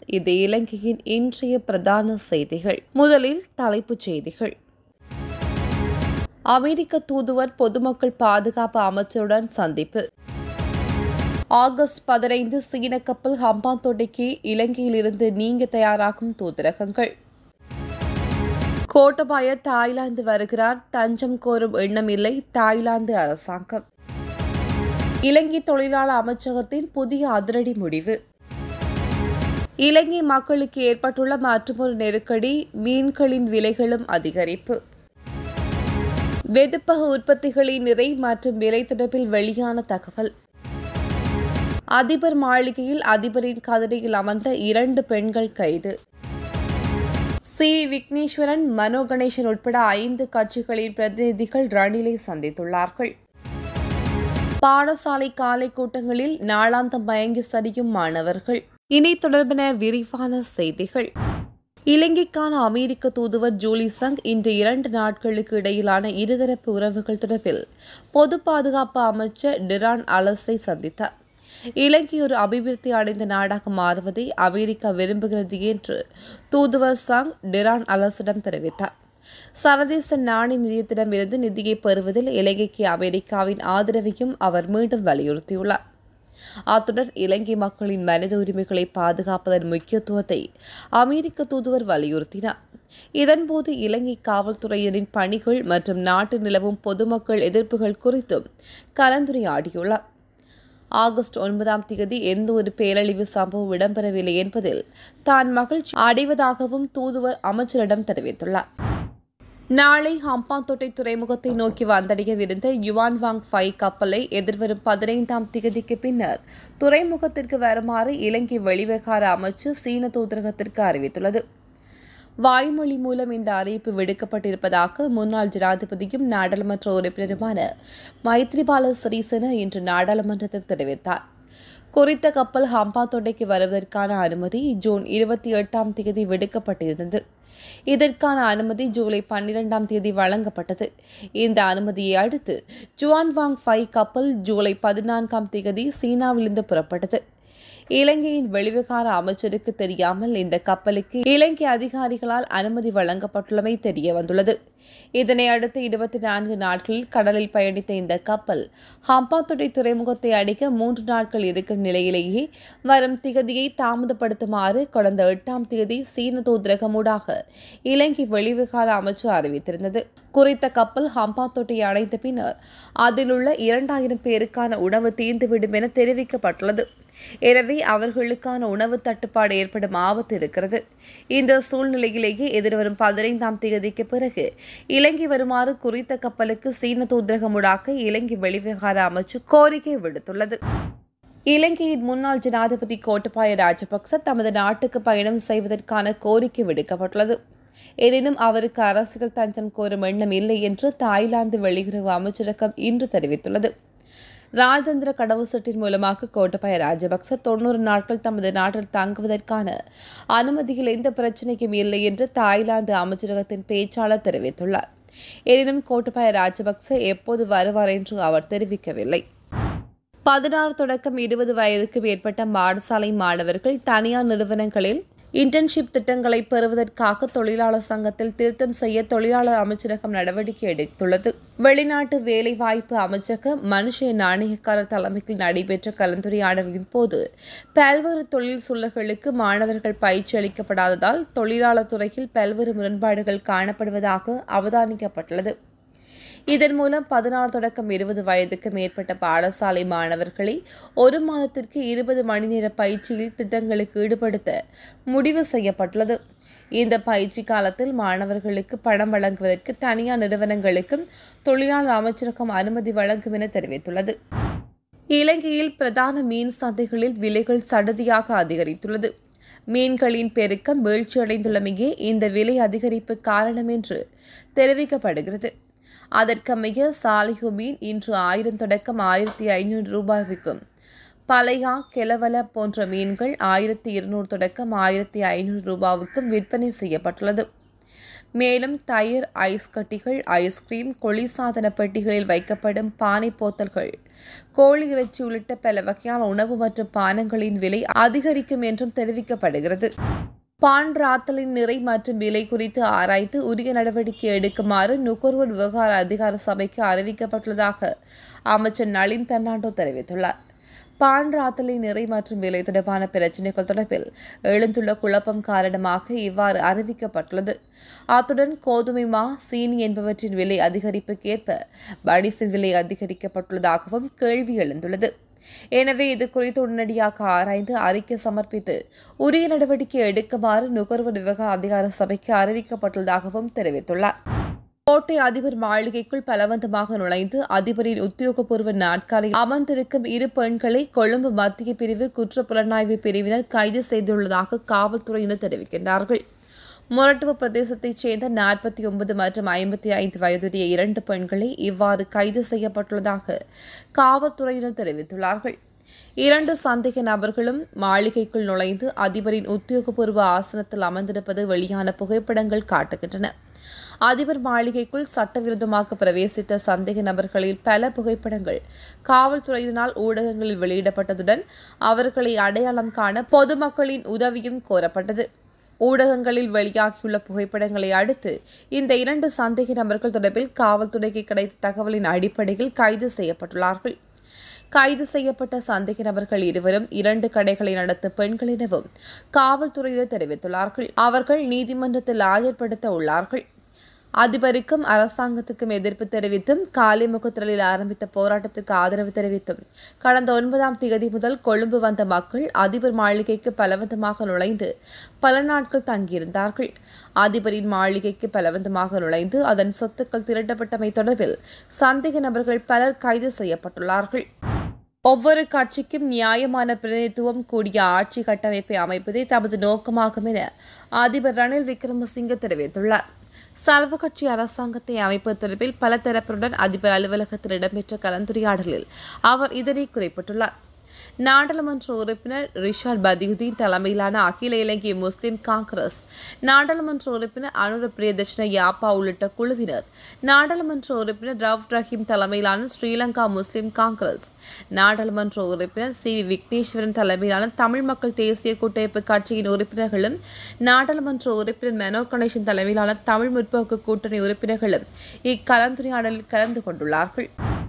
இது இலங்கையின் இன்றைய பிரதான செய்திகள் முதலில் தலைப்புச் செய்திகள் அமெரிக்க தூதுவர் பொதுமக்கள் பாதுகாப்பு அமைச்சருடன் சந்திப்பு ஆகஸ்ட் பதினைந்து சீன கப்பல் ஹம்பாந்தோட்டைக்கு இலங்கையிலிருந்து நீங்க தயாராகும் தூதரகங்கள் கோட்டபாய தாய்லாந்து வருகிறார் தஞ்சம் கோரும் எண்ணமில்லை தாய்லாந்து அரசாங்கம் இலங்கை தொழிலாளர் அமைச்சகத்தின் புதிய அதிரடி முடிவு இலங்கை மக்களுக்கு ஏற்பட்டுள்ள மற்றொரு நெருக்கடி மீன்களின் விலைகளும் அதிகரிப்பு வெதுப்பக உற்பத்திகளின் நிறை மற்றும் விலை தொடர்பில் வெளியான தகவல் அதிபர் மாளிகையில் அதிபரின் கதிரையில் அமர்ந்த இரண்டு பெண்கள் கைது சி விக்னேஸ்வரன் மனோ கணேசன் உட்பட ஐந்து கட்சிகளின் பிரதிநிதிகள் ரணிலை சந்தித்துள்ளார்கள் பாடசாலை காலை கூட்டங்களில் நாளாந்தம் மயங்கி சரியும் மாணவர்கள் இனி தொடர்பான விரிவான செய்திகள் இலங்கைக்கான அமெரிக்க தூதுவர் ஜூலி சங் இன்று இரண்டு நாட்களுக்கு இடையிலான இருதரப்பு உறவுகள் தொடர்பில் பொது பாதுகாப்பு அமைச்சர் டிரான் அலஸை சந்தித்தார் இலங்கை ஒரு அபிவிருத்தி அடைந்த நாடாக மாறுவதை அமெரிக்கா விரும்புகிறது என்று தூதுவர் சங் டிரான் அலஸிடம் தெரிவித்தார் சர்வதேச நாணய நிதியத்திடமிருந்து நிதியை பெறுவதில் இலங்கைக்கு அமெரிக்காவின் ஆதரவையும் அவர் மீண்டும் வலியுறுத்தியுள்ளார் அத்துடன் இலங்கை மக்களின் மனித உரிமைகளை பாதுகாப்பதன் முக்கியத்துவத்தை அமெரிக்க தூதுவர் வலியுறுத்தினார் இதன்போது இலங்கை காவல்துறையினரின் பணிகள் மற்றும் நாட்டு நிலவும் பொதுமக்கள் எதிர்ப்புகள் குறித்தும் கலந்துரையாடியுள்ளார் ஆகஸ்ட் ஒன்பதாம் தேதி எந்த ஒரு பேரழிவு சம்பவம் இடம்பெறவில்லை என்பதில் தான் மகிழ்ச்சி அடைவதாகவும் தூதுவர் அமைச்சரிடம் தெரிவித்துள்ளார் நாளை ஹம்பாந்தோட்டை துறைமுகத்தை நோக்கி வந்தடையவிருந்த யுவான் வாங் ஃபை கப்பலை எதிர்வரும் பதினைந்தாம் திகதிக்கு பின்னர் துறைமுகத்திற்கு வருமாறு இலங்கை வெளிவிவகார அமைச்சு சீன தூதரகத்திற்கு அறிவித்துள்ளது வாய்மொழி மூலம் இந்த அறிவிப்பு விடுக்கப்பட்டிருப்பதாக முன்னாள் ஜனாதிபதியும் நாடாளுமன்ற உறுப்பினருமான மைத்ரிபால சிறிசேன இன்று நாடாளுமன்றத்தில் தெரிவித்தார் குறித்த கப்பல் ஹம்பாந்தோட்டைக்கு வருவதற்கான அனுமதி ஜூன் இருபத்தி எட்டாம் தேதி விடுக்கப்பட்டிருந்தது இதற்கான அனுமதி ஜூலை பன்னிரெண்டாம் தேதி வழங்கப்பட்டது இந்த அனுமதியை அடுத்து ஜுவான் வாங் ஃபை கப்பல் ஜூலை பதினான்காம் தேதி சீனாவிலிருந்து புறப்பட்டது இலங்கையின் வெளிவிகார அமைச்சருக்கு தெரியாமல் இந்த கப்பலுக்கு இலங்கை அதிகாரிகளால் அனுமதி வழங்கப்பட்டுள்ளமை தெரிய வந்துள்ளது இதனை அடுத்து இருபத்தி நான்கு நாட்களில் கடலில் பயணித்த இந்த கப்பல் ஹம்பாத்தொடை துறைமுகத்தை அடைக்க மூன்று நாட்கள் இருக்கும் நிலையிலேயே வரும் திகதியை தாமதப்படுத்துமாறு கடந்த எட்டாம் தேதி சீன தூதரகமூடாக இலங்கை வெளிவிகார அமைச்சு அறிவித்திருந்தது குறித்த கப்பல் ஹம்பாத்தொட்டை அடைந்த பின்னர் அதில் உள்ள இரண்டாயிரம் பேருக்கான உணவு தீர்ந்துவிடும் என தெரிவிக்கப்பட்டுள்ளது எனவே அவர்களுக்கான உணவு தட்டுப்பாடு ஏற்படும் ஆபத்து இருக்கிறது இந்த சூழ்நிலையிலேயே எதிர்வரும் பதினைந்தாம் தேதிக்கு பிறகு இலங்கை வருமாறு குறித்த கப்பலுக்கு சீன தூதரகமுடாக இலங்கை வெளிவிவகார அமைச்சு கோரிக்கை விடுத்துள்ளது இலங்கையின் முன்னாள் ஜனாதிபதி கோட்டபாய ராஜபக்ச தமது நாட்டுக்கு பயணம் செய்வதற்கான கோரிக்கை விடுக்கப்பட்டுள்ளது எனினும் அவருக்கு அரசியல் தஞ்சம் கோரும் எண்ணம் இல்லை என்று தாய்லாந்து வெளியுறவு அமைச்சரகம் இன்று தெரிவித்துள்ளது ராஜேந்திர கடவுச்சீட்டின் மூலமாக கோட்டபாய ராஜபக்ச தொன்னூறு நாட்கள் தமது நாட்டில் தங்குவதற்கான அனுமதியில் எந்த பிரச்சினையும் இல்லை என்று தாய்லாந்து அமைச்சரகத்தின் பேச்சாளர் தெரிவித்துள்ளார் எனினும் கோட்டபாய ராஜபக்ச எப்போது வருவார் என்று அவர் தெரிவிக்கவில்லை பதினாறு தொடக்கம் இருபது வயதுக்கு மேற்பட்ட பாடசாலை மாணவர்கள் தனியார் நிறுவனங்களில் இன்டர்ன்ஷிப் திட்டங்களை பெறுவதற்காக தொழிலாளர் சங்கத்தில் திருத்தம் செய்ய தொழிலாளர் அமைச்சரகம் நடவடிக்கை எடுத்துள்ளது வெளிநாட்டு வேலைவாய்ப்பு அமைச்சக மனுஷ நாணயக்காரர் தலைமையில் நடைபெற்ற கலந்துரையாடலின் போது பல்வேறு தொழில் சூழல்களுக்கு மாணவர்கள் பயிற்சி அளிக்கப்படாததால் தொழிலாளர் துறையில் பல்வேறு முரண்பாடுகள் காணப்படுவதாக அவதானிக்கப்பட்டுள்ளது இதன் மூலம் பதினாறு தொடக்கம் இருபது வயதுக்கு மேற்பட்ட பாடசாலை மாணவர்களை ஒரு மாதத்திற்கு இருபது மணி நேர பயிற்சியில் திட்டங்களுக்கு ஈடுபடுத்த முடிவு செய்யப்பட்டுள்ளது இந்த பயிற்சி காலத்தில் மாணவர்களுக்கு பணம் வழங்குவதற்கு தனியார் நிறுவனங்களுக்கும் தொழிலாளர் அமைச்சரகம் அனுமதி வழங்கும் என தெரிவித்துள்ளது இலங்கையில் பிரதான மீன் சந்தைகளில் விலைகள் சடதியாக அதிகரித்துள்ளது மீன்களின் பெருக்கம் வீழ்ச்சியடைந்துள்ளமையே இந்த விலை அதிகரிப்பு காரணம் என்று தெரிவிக்கப்படுகிறது அதற்கமைய சாலிகு மீன் இன்று ஆயிரம் தொடக்கம் ஆயிரத்தி ஐநூறு ரூபாய்க்கும் பலையா கெலவல போன்ற மீன்கள் ஆயிரத்தி இருநூறு தொடக்கம் ஆயிரத்தி ஐநூறு ரூபாவுக்கும் விற்பனை செய்யப்பட்டுள்ளது மேலும் தயிர் ஐஸ் கட்டிகள் ஐஸ்கிரீம் குளிர்சாதன பெட்டிகளில் வைக்கப்படும் பானை போத்தல்கள் கோழி இறைச்சி உள்ளிட்ட பல வகையான உணவு மற்றும் பானங்களின் விலை அதிகரிக்கும் என்றும் தெரிவிக்கப்படுகிறது பான் ராத்தலின் நிறை மற்றும் விலை குறித்து ஆராய்ந்து உரிய நடவடிக்கை எடுக்குமாறு நுகர்வோர் விவகார அதிகார சபைக்கு அறிவிக்கப்பட்டுள்ளதாக அமைச்சர் நளின் பெர்னாண்டோ தெரிவித்துள்ளார் பான் ராத்தலின் நிறை மற்றும் விலை தொடர்பான பிரச்சினைகள் தொடர்பில் எழுந்துள்ள குழப்பம் காரணமாக இவ்வாறு அறிவிக்கப்பட்டுள்ளது அத்துடன் கோதுமை மா சீனி என்பவற்றின் விலை அதிகரிப்புக்கேற்ப பனிசின் விலை அதிகரிக்கப்பட்டுள்ளதாகவும் கேள்வி எழுந்துள்ளது எனவே இது குறித்து உடனடியாக ஆராய்ந்து அறிக்கை சமர்ப்பித்து உரிய நடவடிக்கை எடுக்குமாறு நுகர்வோர் விவகார அதிகார சபைக்கு அறிவிக்கப்பட்டுள்ளதாகவும் தெரிவித்துள்ளார் கோட்டை அதிபர் மாளிகைக்குள் பலவந்தமாக நுழைந்து அதிபரின் உத்தியோகபூர்வ நாட்காலில் அமர்ந்திருக்கும் இரு பெண்களை கொழும்பு மத்திய பிரிவு குற்ற புலனாய்வு பிரிவினர் கைது செய்துள்ளதாக காவல்துறையினர் தெரிவிக்கின்றார்கள் மொரட்டுவ பிரதேசத்தைச் சேர்ந்த நாற்பத்தி ஒன்பது மற்றும் ஐம்பத்தி ஐந்து வயதுடைய இரண்டு பெண்களை இவ்வாறு கைது செய்யப்பட்டுள்ளதாக காவல்துறையினர் தெரிவித்துள்ளார்கள் இரண்டு சந்தேக நபர்களும் மாளிகைக்குள் நுழைந்து அதிபரின் உத்தியோகபூர்வ ஆசனத்தில் அமர்ந்திருப்பது வெளியான புகைப்படங்கள் காட்டுகின்றன அதிபர் மாளிகைக்குள் சட்டவிரோதமாக பிரவேசித்த சந்தேக நபர்களில் பல புகைப்படங்கள் காவல்துறையினால் ஊடகங்களில் வெளியிடப்பட்டதுடன் அவர்களை அடையாளம் காண பொதுமக்களின் உதவியும் கோரப்பட்டது ஊடகங்களில் வெளியாகியுள்ள புகைப்படங்களை அடுத்து இந்த இரண்டு சந்தேக நபர்கள் தொடர்பில் காவல்துறைக்கு கிடைத்த தகவலின் அடிப்படையில் கைது செய்யப்பட்டுள்ளார்கள் கைது செய்யப்பட்ட சந்தேக நபர்கள் இருவரும் இரண்டு கடைகளை நடத்தும் பெண்கள் எனவும் காவல்துறையினர் தெரிவித்துள்ளார்கள் அவர்கள் நீதிமன்றத்தில் ஆஜர்படுத்த உள்ளார்கள் அதிபருக்கும் அரசாங்கத்துக்கும் எதிர்ப்பு தெரிவித்தும் காலிமுகத்திரலில் ஆரம்பித்த போராட்டத்துக்கு ஆதரவு தெரிவித்தும் கடந்த ஒன்பதாம் தேதி முதல் கொழும்பு வந்த மக்கள் அதிபர் மாளிகைக்கு பலவந்தமாக நுழைந்து பல நாட்கள் தங்கியிருந்தார்கள் அதிபரின் மாளிகைக்கு பலவந்தமாக நுழைந்து அதன் சொத்துக்கள் திரட்டப்பட்டமை தொடர்பில் சந்தேக நபர்கள் பலர் கைது செய்யப்பட்டுள்ளார்கள் ஒவ்வொரு கட்சிக்கும் நியாயமான பிரதிநிதித்துவம் கூடிய ஆட்சி கட்டமைப்பை அமைப்பதே தமது நோக்கமாகும் என அதிபர் ரணில் விக்ரமசிங்க தெரிவித்துள்ளார் சர்வ கட்சி அரசாங்கத்தை அமைப்பது தொடர்பில் பல தரப்பினருடன் அதிபர் அலுவலகத்தில் இடம்பெற்ற கலந்துரையாடலில் அவர் இதனை குறிப்பிட்டுள்ளார் நாடாளுமன்ற உறுப்பினர் ரிஷாட் பதியுதீன் தலைமையிலான அகில இலங்கை முஸ்லிம் காங்கிரஸ் நாடாளுமன்ற உறுப்பினர் அனுர பிரியதர்ஷன யாப்பா உள்ளிட்ட குழுவினர் நாடாளுமன்ற உறுப்பினர் ரவ் ரஹீம் தலைமையிலான ஸ்ரீலங்கா முஸ்லிம் காங்கிரஸ் நாடாளுமன்ற உறுப்பினர் சி வி விக்னேஸ்வரன் தலைமையிலான தமிழ் மக்கள் தேசிய கூட்டமைப்பு கட்சியின் உறுப்பினர்களும் நாடாளுமன்ற உறுப்பினர் மெனோ கணேசன் தலைமையிலான தமிழ் முற்போக்கு கூட்டணி உறுப்பினர்களும் இக்கலந்துரையாடலில் கலந்து கொண்டுள்ளார்கள்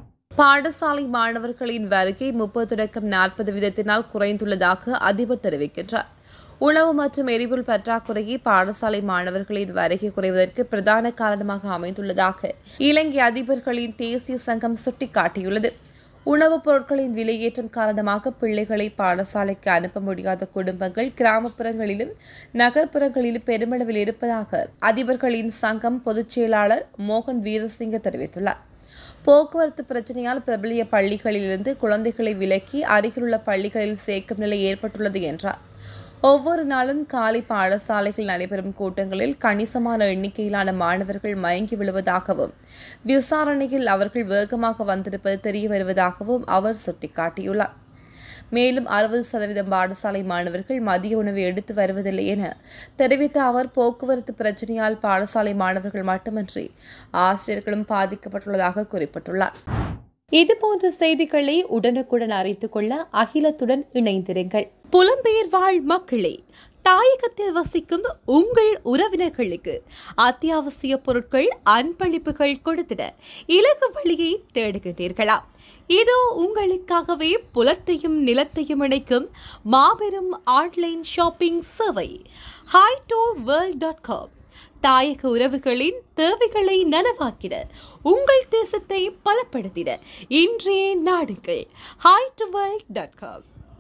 பாடசாலை மாணவர்களின் வருகை முப்பது தொடக்கம் நாற்பது விதத்தினால் குறைந்துள்ளதாக அதிபர் தெரிவிக்கின்றார் உணவு மற்றும் எரிபொருள் பற்றாக்குறையை பாடசாலை மாணவர்களின் வருகை குறைவதற்கு பிரதான காரணமாக அமைந்துள்ளதாக இலங்கை அதிபர்களின் தேசிய சங்கம் சுட்டிக்காட்டியுள்ளது உணவுப் பொருட்களின் விலையேற்றம் காரணமாக பிள்ளைகளை பாடசாலைக்கு அனுப்ப முடியாத குடும்பங்கள் கிராமப்புறங்களிலும் நகர்ப்புறங்களிலும் பெருமளவில் இருப்பதாக அதிபர்களின் சங்கம் பொதுச் செயலாளர் மோகன் வீரசிங்க தெரிவித்துள்ளார் போக்குவரத்து பிரச்சனையால் பிரபலிய பள்ளிகளிலிருந்து குழந்தைகளை விலக்கி அருகிலுள்ள பள்ளிகளில் சேர்க்கும் நிலை ஏற்பட்டுள்ளது என்றார் ஒவ்வொரு நாளும் காலை பாடசாலைகள் நடைபெறும் கூட்டங்களில் கணிசமான எண்ணிக்கையிலான மாணவர்கள் மயங்கி விழுவதாகவும் விசாரணையில் அவர்கள் வேகமாக வந்திருப்பது தெரிய வருவதாகவும் அவர் சுட்டிக்காட்டியுள்ளார் மேலும் அறுபது சதவீதம் பாடசாலை மாணவர்கள் மதிய உணவை எடுத்து வருவதில்லை என தெரிவித்த அவர் போக்குவரத்து பிரச்சனையால் பாடசாலை மாணவர்கள் மட்டுமன்றி ஆசிரியர்களும் பாதிக்கப்பட்டுள்ளதாக குறிப்பிட்டுள்ளார் இதுபோன்ற செய்திகளை உடனுக்குடன் அறிந்து கொள்ள அகிலத்துடன் இணைந்திருங்கள் புலம்பெயர் வாழ் மக்களே தாயகத்தில் வசிக்கும் உங்கள் உறவினர்களுக்கு அத்தியாவசிய பொருட்கள் அன்பளிப்புகள் கொடுத்திட இலகு வழியை தேடுகின்றீர்களா இதோ உங்களுக்காகவே புலத்தையும் நிலத்தையும் இணைக்கும் மாபெரும் ஆன்லைன் ஷாப்பிங் சேவை ஹைடோ வேர்ல்ட் டாட் காம் தாயக உறவுகளின் தேவைகளை நனவாக்கிட உங்கள் தேசத்தை பலப்படுத்திட இன்றைய நாடுங்கள் ஹைட் வேர்ல்ட் டாட் காம்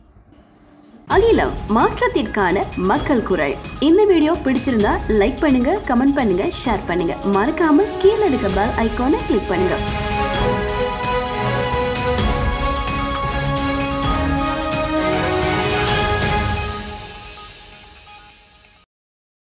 அகிலம் மாற்றத்திற்கான மக்கள் குரல் இந்த வீடியோ பிடிச்சிருந்தா லைக் பண்ணுங்க கமெண்ட் பண்ணுங்க ஷேர் பண்ணுங்க மறக்காம கீழே இருக்க பெல் ஐகானை கிளிக் பண்ணுங்க